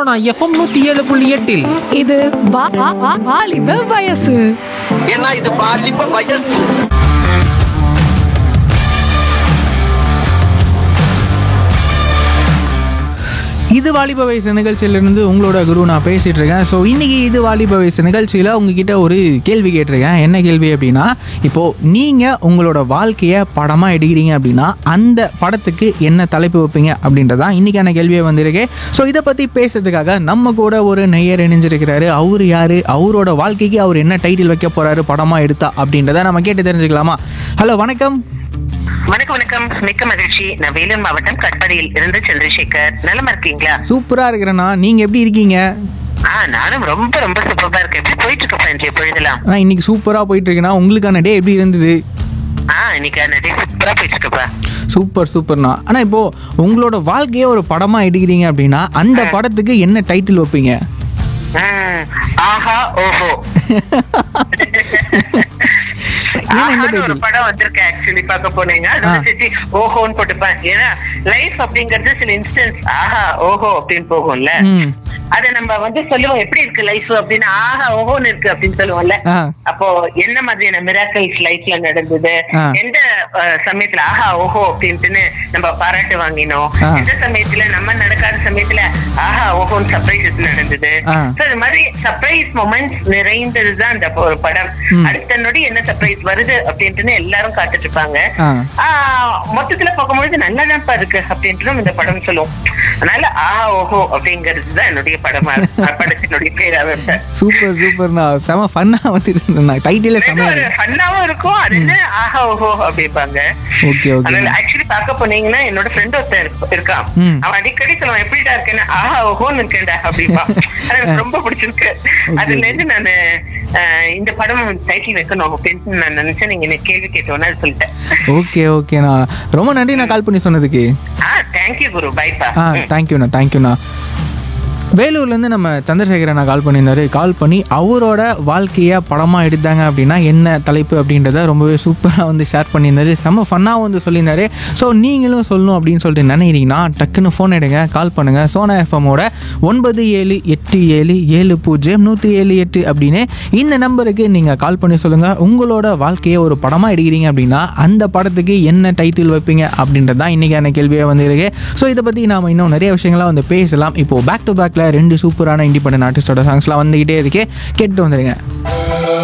Sona FM நூத்தி ஏழு புள்ளி எட்டில் இது வா- வா- வா- வாலிப வயசு ஏன்னா இது பாலிப்ப வயசு இது வாலிப வயசு நிகழ்ச்சியிலிருந்து உங்களோட குரு நான் பேசிட்டு இருக்கேன் ஸோ இன்னைக்கு இது வாலிப வயசு நிகழ்ச்சியில் உங்ககிட்ட ஒரு கேள்வி கேட்டிருக்கேன் என்ன கேள்வி அப்படின்னா இப்போ நீங்கள் உங்களோட வாழ்க்கையை படமாக எடுக்கிறீங்க அப்படின்னா அந்த படத்துக்கு என்ன தலைப்பு வைப்பீங்க அப்படின்றதான் இன்னைக்கான கேள்வியே வந்திருக்கு ஸோ இதை பற்றி பேசுறதுக்காக நம்ம கூட ஒரு நெய்யர் இணைஞ்சிருக்கிறாரு அவர் யார் அவரோட வாழ்க்கைக்கு அவர் என்ன டைட்டில் வைக்க போறாரு படமாக எடுத்தா அப்படின்றத நம்ம கேட்டு தெரிஞ்சுக்கலாமா ஹலோ வணக்கம் வணக்கம் வணக்கம் மிக்க மகிழ்ச்சி நான் வேலூர் மாவட்டம் கட்பாடியில் இருந்து சந்திரசேகர் நலமா இருக்கீங்களா சூப்பராக இருக்கிறேண்ணா நீங்கள் எப்படி இருக்கீங்க ஆ நானும் ரொம்ப ரொம்ப சூப்பரா இருக்கேன் எப்படி போயிட்டு இருக்க இன்றைய பொழுதெல்லாம் ஆனால் இன்னைக்கு சூப்பராக போயிட்டு இருக்குண்ணா உங்களுக்கான டே எப்படி இருந்தது ஆ இன்னைக்கு அந்த சூப்பரா போயிட்டு இருக்கப்பா சூப்பர் சூப்பர்ண்ணா ஆனால் இப்போ உங்களோட வாழ்க்கையே ஒரு படமாக எடுக்கிறீங்க அப்படின்னா அந்த படத்துக்கு என்ன டைட்டில் வைப்பீங்க ம், ஆஹா ஓஹோ ஏன் இந்த ஆஹான்னு ஒரு title? படம் வந்திருக்கு ஆக்சுவலி பார்க்க போனீங்க அது ஆ. வந்து சேர்த்து ஓஹோன்னு போட்டுப்பேன் ஏன்னா லைஃப் அப்படிங்கறது சில இன்ஸ்டன்ஸ் ஆஹா ஓஹோ அப்படின்னு போகும்ல ம் அத நம்ம வந்து சொல்லுவோம் எப்படி இருக்கு லைஃப் அப்படின்னு ஆஹா ஓஹோன்னு இருக்கு அப்படின்னு சொல்லுவோம்ல ஆ. அப்போ என்ன மாதிரியான மிராக்கல்ஸ் லைஃப்ல நடந்தது ஆ. எந்த அஹ், சமயத்துல ஆஹா ஓஹோ அப்படின்ட்டுன்னு நம்ம பாராட்டு வாங்கினோம் ஆ. எந்த சமயத்துல நம்ம நடக்காத சமயத்துல ஆஹா ஓஹோன்னு சர்ப்ரைசஸ் நடந்தது ஆ. So, இது மாதிரி சர்ப்ரைஸ் மொமெண்ட்ஸ் நிறைந்ததுதான் அந்த ஒரு படம் ம். அடுத்த நொடி என்ன சர்ப்ரைஸ் வருது அப்படின்ட்டுன்னு எல்லாரும் காத்துட்டு இருப்பாங்க ஆ. ஆ, மொத்தத்துல பார்க்கும்பொழுது நல்லாதான்ப்பா இருக்கு அப்படின்ட்டு இந்த படம் சொல்லுவோம் அதனால ஆஹா ஓஹோ அப்படிங்கிறது தான் என்னுடைய படமா படத்தினுடைய பேராக இருந்தேன் சூப்பர் சூப்பர்ண்ணா செம ஃபன்னாக வந்து இருந்தேண்ணா டைட்டிலே ஒரு செமையாக ஃபன்னாவும் இருக்கும் அது என்ன ஆஹா ஓஹோ அப்படிம்பாங்க ஓகே ஓகே அதனால ஆக்சுவலி பார்க்க போனீங்கன்னா என்னோட ஃப்ரெண்ட் ஒருத்தன் இருக்க- இருக்கான் ம். அவன் அடிக்கடி சொல்லுவான் எப்படிடா இருக்கேன்னு ஆஹா ஓஹோன்னு இருக்கேன்டா அப்படிப்பா அது எனக்கு ரொம்ப பிடிச்சிருக்கு அதுல இருந்து நான் இந்த படம் டைட்டில் வைக்கணும் அப்படின்னு நான் நினைச்சேன் நீங்க எனக்கு கேள்வி கேட்டோன்னு அது சொல்லிட்டேன் ஓகே ஓகேண்ணா ரொம்ப நன்றி நான் கால் பண்ணி சொன்னதுக்கு ஆ தேங்க்யூ குரு பைப்பா ஆ தேங்க்யூண்ணா தேங்க்யூண்ணா வேலூர்லேருந்து நம்ம சந்திரசேகரன் கால் பண்ணியிருந்தாரு கால் பண்ணி அவரோட வாழ்க்கையை படமாக எடுத்தாங்க அப்படின்னா என்ன தலைப்பு அப்படின்றத ரொம்பவே சூப்பராக வந்து ஷேர் பண்ணியிருந்தாரு செம்ம ஃபன்னாக வந்து சொல்லியிருந்தாரு ஸோ நீங்களும் சொல்லணும் அப்படின்னு சொல்லிட்டு நினைக்கிறீங்கன்னா டக்குன்னு ஃபோன் எடுங்க கால் பண்ணுங்கள் சோனா எஃப்எம்மோட ஒன்பது ஏழு எட்டு ஏழு ஏழு பூஜ்ஜியம் நூற்றி ஏழு எட்டு அப்படின்னு இந்த நம்பருக்கு நீங்கள் கால் பண்ணி சொல்லுங்கள் உங்களோட வாழ்க்கையை ஒரு படமாக எடுக்கிறீங்க அப்படின்னா அந்த படத்துக்கு என்ன டைட்டில் வைப்பீங்க அப்படின்றது தான் இன்றைக்கான கேள்வியாக வந்திருக்கு ஸோ இதை பற்றி நாம் இன்னும் நிறைய விஷயங்கள்லாம் வந்து பேசலாம் இப்போது பேக் டு பேக்கில் ரெண்டு சூப்பரான இண்டிபெண்டன்ட் ஆர்டிஸ்டோட சாங்ஸ்லாம் வந்துக்கிட்டே இருக்கே கேட்டு வந்துடுங்க